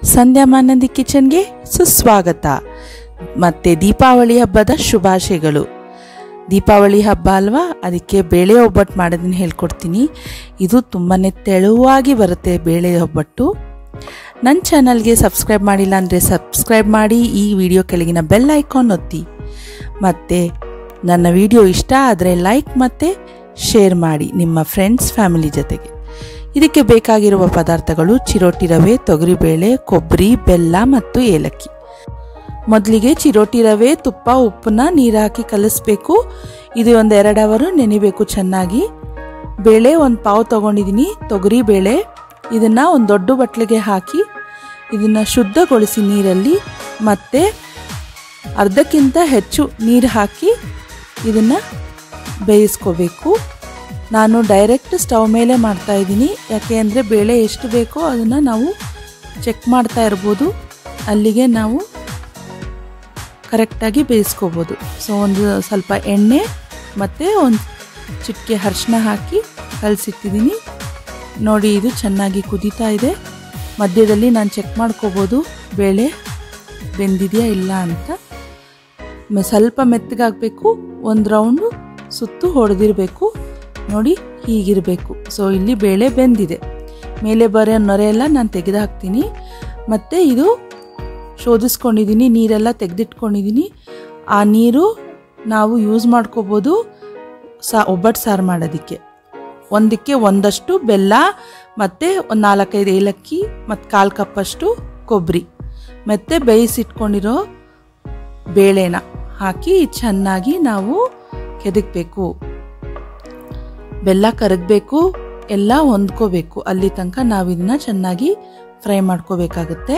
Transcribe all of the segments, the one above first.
ಸಂಧ್ಯಾ ಮಾನಂದಿ ಕಿಚನ್ಗೆ ಸುಸ್ವಾಗತ ಮತ್ತು ದೀಪಾವಳಿ ಹಬ್ಬದ ಶುಭಾಶಯಗಳು ದೀಪಾವಳಿ ಹಬ್ಬ ಅಲ್ವಾ ಅದಕ್ಕೆ ಬೇಳೆ ಒಬ್ಬಟ್ಟು ಮಾಡೋದನ್ನ ಹೇಳ್ಕೊಡ್ತೀನಿ ಇದು ತುಂಬಾ ತೆಳುವಾಗಿ ಬರುತ್ತೆ ಬೇಳೆ ಒಬ್ಬಟ್ಟು ನನ್ನ ಚಾನಲ್ಗೆ ಸಬ್ಸ್ಕ್ರೈಬ್ ಮಾಡಿಲ್ಲ ಅಂದರೆ ಸಬ್ಸ್ಕ್ರೈಬ್ ಮಾಡಿ ಈ ವಿಡಿಯೋ ಕೆಳಗಿನ ಬೆಲ್ ಐಕಾನ್ ಒತ್ತಿ ಮತ್ತು ನನ್ನ ವಿಡಿಯೋ ಇಷ್ಟ ಆದರೆ ಲೈಕ್ ಮತ್ತು ಶೇರ್ ಮಾಡಿ ನಿಮ್ಮ ಫ್ರೆಂಡ್ಸ್ ಫ್ಯಾಮಿಲಿ ಜೊತೆಗೆ ಇದಕ್ಕೆ ಬೇಕಾಗಿರುವ ಪದಾರ್ಥಗಳು ಚಿರೋಟಿ ರವೆ ತೊಗರಿಬೇಳೆ ಕೊಬ್ಬರಿ ಬೆಲ್ಲ ಮತ್ತು ಏಲಕ್ಕಿ ಮೊದಲಿಗೆ ಚಿರೋಟಿ ರವೆ ತುಪ್ಪ ಉಪ್ಪನ್ನ ನೀರು ಹಾಕಿ ಕಲಿಸ್ಬೇಕು ಇದು ಒಂದು ಎರಡು ಅವರು ನೆನಿಬೇಕು ಚೆನ್ನಾಗಿ ಬೇಳೆ ಒಂದು ಪಾವು ತೊಗೊಂಡಿದ್ದೀನಿ ತೊಗರಿ ಬೇಳೆ ಇದನ್ನು ಒಂದು ದೊಡ್ಡ ಬಟ್ಲಿಗೆ ಹಾಕಿ ಇದನ್ನು ಶುದ್ಧಗೊಳಿಸಿ ನೀರಲ್ಲಿ ಮತ್ತು ಅರ್ಧಕ್ಕಿಂತ ಹೆಚ್ಚು ನೀರು ಹಾಕಿ ಇದನ್ನು ಬೇಯಿಸ್ಕೋಬೇಕು ನಾನು ಡೈರೆಕ್ಟ್ ಸ್ಟವ್ ಮೇಲೆ ಮಾಡ್ತಾ ಇದ್ದೀನಿ ಯಾಕೆ ಅಂದರೆ ಬೇಳೆ ಎಷ್ಟು ಬೇಕೋ ಅದನ್ನು ನಾವು ಚೆಕ್ ಮಾಡ್ತಾ ಇರ್ಬೋದು ಅಲ್ಲಿಗೆ ನಾವು ಕರೆಕ್ಟಾಗಿ ಬೇಯಿಸ್ಕೋಬೋದು ಸೊ ಒಂದು ಸ್ವಲ್ಪ ಎಣ್ಣೆ ಮತ್ತು ಒಂದು ಚಿಟಿಕೆ ಅರಿಶಿನ ಹಾಕಿ ಕಲಸಿಟ್ಟಿದ್ದೀನಿ ನೋಡಿ ಇದು ಚೆನ್ನಾಗಿ ಕುದೀತಾ ಇದೆ ಮಧ್ಯದಲ್ಲಿ ನಾನು ಚೆಕ್ ಮಾಡ್ಕೋಬೋದು ಬೇಳೆ ಬೆಂದಿದೆಯಾ ಇಲ್ಲ ಅಂತ ಸ್ವಲ್ಪ ಮೆತ್ತಗಾಗಬೇಕು ಒಂದು ರೌಂಡು ಸುತ್ತು ಹೊಡೆದಿರಬೇಕು ನೋಡಿ ಹೀಗಿರಬೇಕು ಸೊ ಇಲ್ಲಿ ಬೇಳೆ ಬೆಂದಿದೆ ಮೇಲೆ ಬರೋ ನೊರೆ ಎಲ್ಲ ನಾನು ತೆಗೆದು ಹಾಕ್ತೀನಿ ಮತ್ತು ಇದು ಶೋಧಿಸ್ಕೊಂಡಿದ್ದೀನಿ ನೀರೆಲ್ಲ ತೆಗೆದಿಟ್ಕೊಂಡಿದ್ದೀನಿ ಆ ನೀರು ನಾವು ಯೂಸ್ ಮಾಡ್ಕೋಬೋದು ಸಾ ಒಬ್ಬಟ್ಟು ಸಾರು ಮಾಡೋದಕ್ಕೆ ಒಂದಕ್ಕೆ ಒಂದಷ್ಟು ಬೆಲ್ಲ ಮತ್ತು ಒಂದು ನಾಲ್ಕೈದು ಏಲಕ್ಕಿ ಮತ್ತು ಕಾಲು ಕಪ್ಪಷ್ಟು ಕೊಬ್ಬರಿ ಮತ್ತು ಬೇಯಿಸಿಟ್ಕೊಂಡಿರೋ ಬೇಳೆನ ಹಾಕಿ ಚೆನ್ನಾಗಿ ನಾವು ಕೆದಕಬೇಕು ಬೆಲ್ಲ ಕರಗಬೇಕು ಎಲ್ಲ ಹೊಂದ್ಕೋಬೇಕು ಅಲ್ಲಿ ತನಕ ನಾವು ಇದನ್ನ ಚೆನ್ನಾಗಿ ಫ್ರೈ ಮಾಡ್ಕೋಬೇಕಾಗತ್ತೆ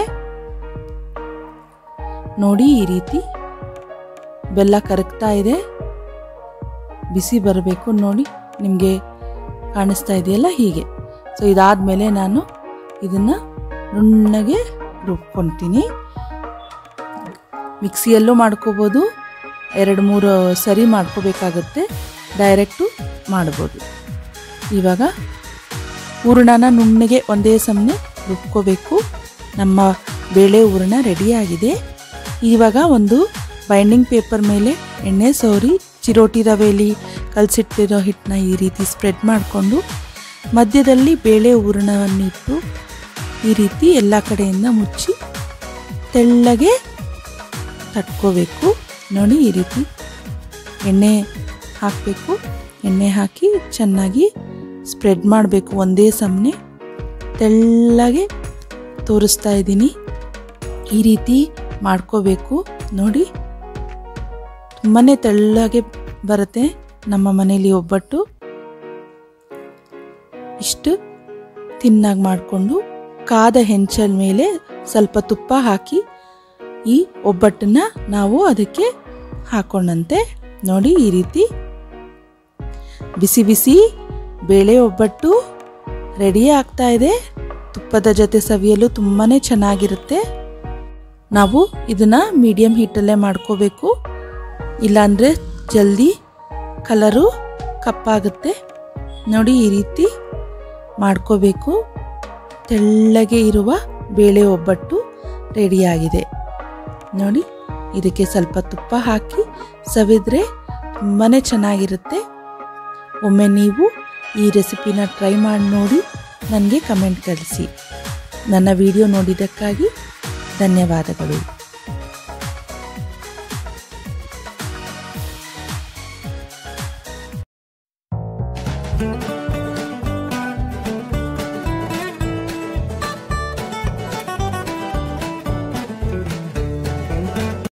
ನೋಡಿ ಈ ರೀತಿ ಬೆಲ್ಲ ಕರಗ್ತಾ ಇದೆ ಬಿಸಿ ಬರಬೇಕು ನೋಡಿ ನಿಮಗೆ ಕಾಣಿಸ್ತಾ ಇದೆಯಲ್ಲ ಹೀಗೆ ಸೊ ಇದಾದಮೇಲೆ ನಾನು ಇದನ್ನು ನುಣ್ಣಗೆ ರುಬ್ಕೊತೀನಿ ಮಿಕ್ಸಿಯಲ್ಲೂ ಮಾಡ್ಕೋಬೋದು ಎರಡು ಮೂರು ಸರಿ ಮಾಡ್ಕೋಬೇಕಾಗತ್ತೆ ಡೈರೆಕ್ಟು ಮಾಡ್ಬೋದು ಇವಾಗ ಹೂರಣನ ನುಣ್ಣಗೆ ಒಂದೇ ಸಮನೆ ರುಬ್ಕೋಬೇಕು ನಮ್ಮ ಬೇಳೆ ಹೂರಣ ರೆಡಿಯಾಗಿದೆ ಇವಾಗ ಒಂದು ಬೈಂಡಿಂಗ್ ಪೇಪರ್ ಮೇಲೆ ಎಣ್ಣೆ ಸೋರಿ ಚಿರೋಟಿ ರವೆಯಲ್ಲಿ ಕಲಸಿಟ್ಟಿರೋ ಹಿಟ್ಟನ್ನ ಈ ರೀತಿ ಸ್ಪ್ರೆಡ್ ಮಾಡಿಕೊಂಡು ಮಧ್ಯದಲ್ಲಿ ಬೇಳೆ ಹೂರಣವನ್ನಿಟ್ಟು ಈ ರೀತಿ ಎಲ್ಲ ಕಡೆಯಿಂದ ಮುಚ್ಚಿ ತೆಳ್ಳಗೆ ತಟ್ಕೋಬೇಕು ನೋಡಿ ಈ ರೀತಿ ಎಣ್ಣೆ ಹಾಕಬೇಕು ಎಣ್ಣೆ ಹಾಕಿ ಚೆನ್ನಾಗಿ ಸ್ಪ್ರೆಡ್ ಮಾಡಬೇಕು ಒಂದೇ ಸಮನೆ ತೆಳ್ಳಗೆ ತೋರಿಸ್ತಾ ಇದ್ದೀನಿ ಈ ರೀತಿ ಮಾಡ್ಕೋಬೇಕು ನೋಡಿ ತುಂಬಾ ತೆಳ್ಳಗೆ ಬರುತ್ತೆ ನಮ್ಮ ಮನೇಲಿ ಒಬ್ಬಟ್ಟು ಇಷ್ಟು ತಿನ್ನಾಗಿ ಮಾಡಿಕೊಂಡು ಕಾದ ಹೆಂಚಲ ಮೇಲೆ ಸ್ವಲ್ಪ ತುಪ್ಪ ಹಾಕಿ ಈ ಒಬ್ಬಟ್ಟನ್ನ ನಾವು ಅದಕ್ಕೆ ಹಾಕೊಂಡಂತೆ ನೋಡಿ ಈ ರೀತಿ ಬಿಸಿ ಬಿಸಿ ಬೇಳೆ ಒಬ್ಬಟ್ಟು ರೆಡಿ ಆಗ್ತಾ ಇದೆ ತುಪ್ಪದ ಜೊತೆ ಸವಿಯಲು ತುಂಬಾ ಚೆನ್ನಾಗಿರುತ್ತೆ ನಾವು ಇದನ್ನ ಮೀಡಿಯಂ ಹೀಟಲ್ಲೇ ಮಾಡ್ಕೋಬೇಕು ಇಲ್ಲಾಂದರೆ ಜಲ್ದಿ ಕಲರು ಕಪ್ಪಾಗುತ್ತೆ ನೋಡಿ ಈ ರೀತಿ ಮಾಡ್ಕೋಬೇಕು ತೆಳ್ಳಗೆ ಇರುವ ಬೇಳೆ ಒಬ್ಬಟ್ಟು ರೆಡಿಯಾಗಿದೆ ನೋಡಿ ಇದಕ್ಕೆ ಸ್ವಲ್ಪ ತುಪ್ಪ ಹಾಕಿ ಸವಿದ್ರೆ ತುಂಬಾ ಚೆನ್ನಾಗಿರುತ್ತೆ ಒಮ್ಮೆ ನೀವು ಈ ರೆಸಿಪಿನ ಟ್ರೈ ಮಾಡಿ ನೋಡಿ ನನಗೆ ಕಮೆಂಟ್ ಕಳಿಸಿ ನನ್ನ ವಿಡಿಯೋ ನೋಡಿದ್ದಕ್ಕಾಗಿ ಧನ್ಯವಾದಗಳು thank you